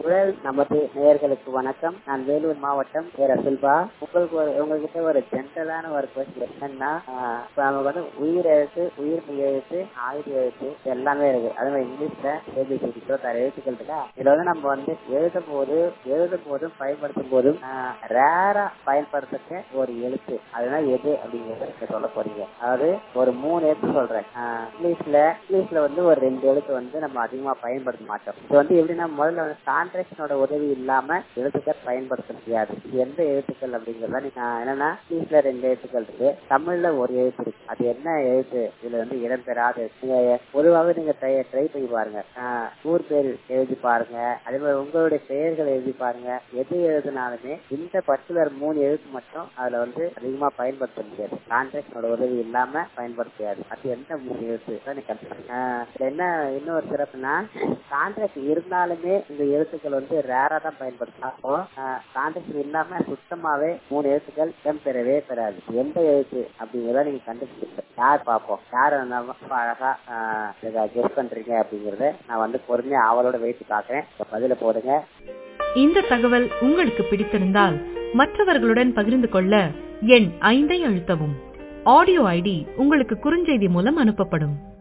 குரல் நமது நேயர்களுக்கு வணக்கம் நான் வேலூர் மாவட்டம் பேர செல்வா உங்களுக்கு ஒரு உங்ககிட்ட ஒரு ஜென்ரலான ஒரு கொஸ்டின் என்னன்னா ஆஹ் இப்ப நமக்கு வந்து உயிர் எழுத்து உயிர் மெய் எழுத்து ஆயுத எழுத்து இது எல்லாமே இருக்கு அதே மாதிரி இங்கிலீஷ்ல ஏபிசிடி இருபத்தாறு எழுத்துக்கள் இருக்கா இதுல வந்து நம்ம வந்து எழுதும் போது எழுதும் போதும் பயன்படுத்தும் போதும் ரேரா பயன்படுத்த ஒரு எழுத்து அதுதான் எது அப்படிங்கறத நீங்க சொல்ல போறீங்க அதாவது ஒரு மூணு எழுத்து சொல்றேன் ஆஹ் இங்கிலீஷ்ல இங்கிலீஷ்ல வந்து ஒரு ரெண்டு எழுத்து வந்து நம்ம அதிகமா பயன்படுத்த மாட்டோம் இது வந்து எப்படின்னா முதல்ல வந்து கான்ட்ராக்ஷனோட உதவி இல்லாம எழுத்துக்கள் பயன்படுத்த முடியாது இது எந்த எழுத்துக்கள் அப்படிங்கறத நீங்க என்னன்னா இங்கிலீஷ்ல ரெண்டு எழுத்துக்கள் இருக்கு தமிழ்ல ஒரு எழுத்து இருக்கு அது என்ன எழுத்து இதுல வந்து இடம்பெறாத எழுத்து. நீங்க பொதுவாகவே நீங்க ட்ரை ட்ரை பண்ணி பாருங்க ஆஹ் ஊர் பேர் எழுதி பாருங்க அதே மாதிரி உங்களுடைய பெயர்கள் எழுதி பாருங்க எது எழுதினாலுமே இந்த பர்டிகுலர் மூணு எழுத்து மட்டும் அதுல வந்து அதிகமா பயன்படுத்த முடியாது கான்ட்ராக்ஷனோட உதவி இல்லாம பயன்படுத்த முடியாது அது எந்த மூணு எழுத்து தான் நீங்க கண்டுபிடிங்க. ஆஹ் இதுல என்ன இன்னொரு சிறப்புனா கான்ட்ராக்ட் இருந்தாலுமே இந்த எழுத்துக்கள் வந்து ரேரா தான் பயன்படுத்தலாம் அப்போ கான்ட்ராக்ட் இல்லாம சுத்தமாவே மூணு எழுத்துக்கள் இடம் பெறவே பெறாது எந்த எழுத்து அப்படிங்கறத நீங்க கண்டுபிடிச்சு யார் பார்ப்போம் யார் ரொம்ப அழகா கெஸ் பண்றீங்க அப்படிங்கறத நான் வந்து பொறுமையா அவளோட வெயிட் பாக்குறேன் பதில போடுங்க இந்த தகவல் உங்களுக்கு பிடித்திருந்தால் மற்றவர்களுடன் பகிர்ந்து கொள்ள எண் ஐந்தை அழுத்தவும் ஆடியோ ஐடி உங்களுக்கு குறுஞ்செய்தி மூலம் அனுப்பப்படும்